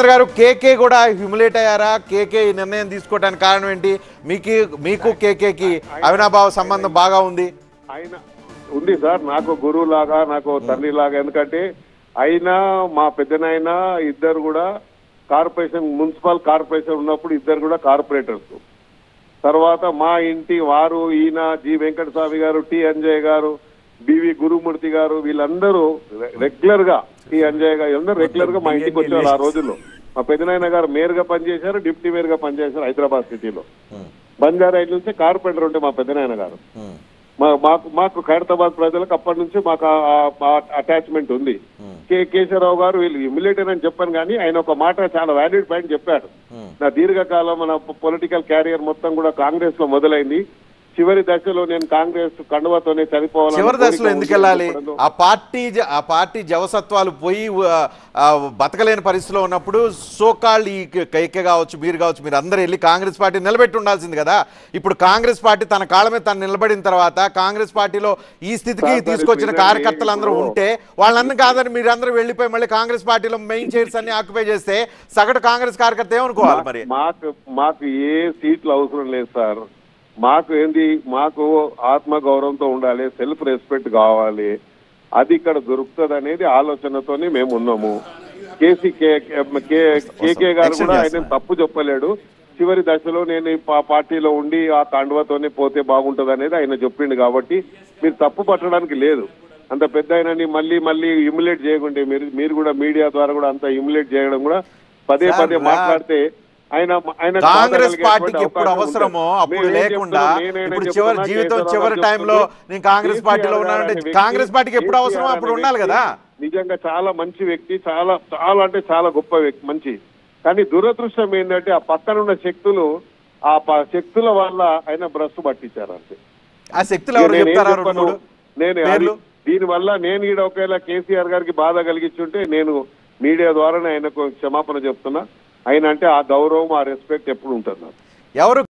కేసీఆర్ గారు కేకే కూడా హ్యూమిలేట్ అయ్యారా కేకే ఈ నిర్ణయం తీసుకోవడానికి కారణం ఏంటి మీకు మీకు కేకేకి అవినాభావ సంబంధం బాగా ఉంది ఆయన ఉంది సార్ నాకు గురువు లాగా నాకు తండ్రి లాగా ఎందుకంటే అయినా మా పెద్దనైనా ఇద్దరు కూడా కార్పొరేషన్ మున్సిపల్ కార్పొరేషన్ ఉన్నప్పుడు ఇద్దరు కూడా కార్పొరేటర్స్ తర్వాత మా ఇంటి వారు ఈయన జి వెంకటస్వామి గారు టి అంజయ్ గారు బివి గురుమూర్తి గారు వీళ్ళందరూ రెగ్యులర్ గా టి అంజయ్ గారు అందరూ రెగ్యులర్ గా మా ఇంటికి వచ్చేవాళ్ళు ఆ రోజుల్లో మా పెద్దనాయన గారు మేయర్ గా పనిచేశారు డిప్యూటీ మేయర్ గా పనిచేశారు హైదరాబాద్ సిటీలో బంజారా నుంచి కార్పొరేటర్ ఉంటే మా పెద్దనాయన గారు మా- మాకు మాకు ఖైరతాబాద్ ప్రజలకు అప్పటి నుంచి మాకు అటాచ్మెంట్ ఉంది కె కేశవరావు గారు వీళ్ళు ఇమ్యులేటర్ అని చెప్పాను కానీ ఆయన ఒక మాట చాలా వ్యాలిడ్ పాయింట్ చెప్పాడు నా దీర్ఘకాలం మన పొలిటికల్ క్యారియర్ మొత్తం కూడా కాంగ్రెస్ లో మొదలైంది చివరి దశలో నేను కాంగ్రెస్ కండువతోనే చనిపోవాలని చివరి దశలో కోరిక ఎందుకు ఉంది వెళ్ళాలి చెప్పడంలో ఆ పార్టీ జ- ఆ పార్టీ జవసత్వాలు పోయి ఆ, ఆ, బతకలేని పరిస్థితిలో ఉన్నప్పుడు సోకాళ్ళు ఈ కైకే కావచ్చు మీరు కావచ్చు మీరు అందరూ వెళ్ళి కాంగ్రెస్ పార్టీ నిలబెట్టి ఉండాల్సింది కదా ఇప్పుడు కాంగ్రెస్ పార్టీ తన కాళ్ళ మీద తను నిలబడిన తర్వాత కాంగ్రెస్ పార్టీలో ఈ స్థితికి సార్, సార్, తీసుకొచ్చిన ఇప్పుడు కార్యకర్తలు అందరూ ఇప్పుడు- ఉంటే వాళ్ళందరూ కాదని మీరు అందరూ వెళ్ళిపోయి మళ్ళీ కాంగ్రెస్ పార్టీలో మెయిన్ చైర్స్ అన్ని ఆక్యుపై చేస్తే సగటు కాంగ్రెస్ కార్యకర్త ఏమనుకోవాలి మరి మాకు మాకు ఏ సీట్లు అవసరం లేదు సార్ మాకు ఏంది మాకు ఆత్మ గౌరవంతో ఉండాలి సెల్ఫ్ రెస్పెక్ట్ కావాలి అది ఇక్కడ దొరుకుతుంది అనేది ఆలోచనతోనే మేము ఉన్నాము కేసీ కే- కే- కేకే గారు కూడా ఆయన తప్పు చెప్పలేడు చివరి దశలో నేను ఈ పా- పార్టీలో ఉండి ఆ తాండవతోనే పోతే బాగుంటది అనేది ఆయన చెప్పిండు కాబట్టి మీరు తప్పు పట్టడానికి లేదు అంత పెద్ద ఆయనని మళ్ళీ మళ్ళీ ఇమ్యులేట్ చేయకుంటే మీరు మీరు కూడా మీడియా ద్వారా కూడా అంత ఇమ్యులేట్ చేయడం కూడా పదే సార్, పదే రా- మాట్లాడితే ఆయన ఆయన కాంగ్రెస్ కాదనగలిగేటువంటి పార్టీకి ఎప్పుడు అవకాశం అవసరమో ఉంటుంది. అప్పుడు నేనేం లేకుండా చెప్తున్నా, నేనైనా ఇప్పుడు చెప్తున్నా, చివరి జీవితం కేసీఆర్ చివరి గారు టైంలో చెప్తున్నారు. నేను కాంగ్రెస్ పార్టీలో కేసీఆర్ ఉన్నానంటే అనే వ్యక్తి- కాంగ్రెస్ పార్టీకి ఎప్పుడు అవసరమో కేసీఆర్ అప్పుడు అనే ఉండాలి వ్యక్తి కదా నిజంగా చాలా మంచి వ్యక్తి చాలా చాలా అంటే చాలా గొప్ప వ్యక్తి మంచి కానీ దురదృష్టం ఏంటంటే ఆ పక్కన ఉన్న శక్తులు ఆ ప- శక్తుల వల్ల ఆయన భ్రష్టు పట్టించారు అంతే ఆ శక్తులు ఎవరు నేనేం చెప్తారా రెండు చెప్పను. మూడు నేను పేర్లు? దీని వల్ల నేను ఈడ ఒకవేళ కేసీఆర్ గారికి బాధ కలిగించుంటే నేను మీడియా ద్వారానే ఆయనకు క్షమాపణ చెప్తున్నా ఆయన అంటే ఆ గౌరవం ఆ రెస్పెక్ట్ ఎప్పుడు ఉంటుంది నాకు ఎవరు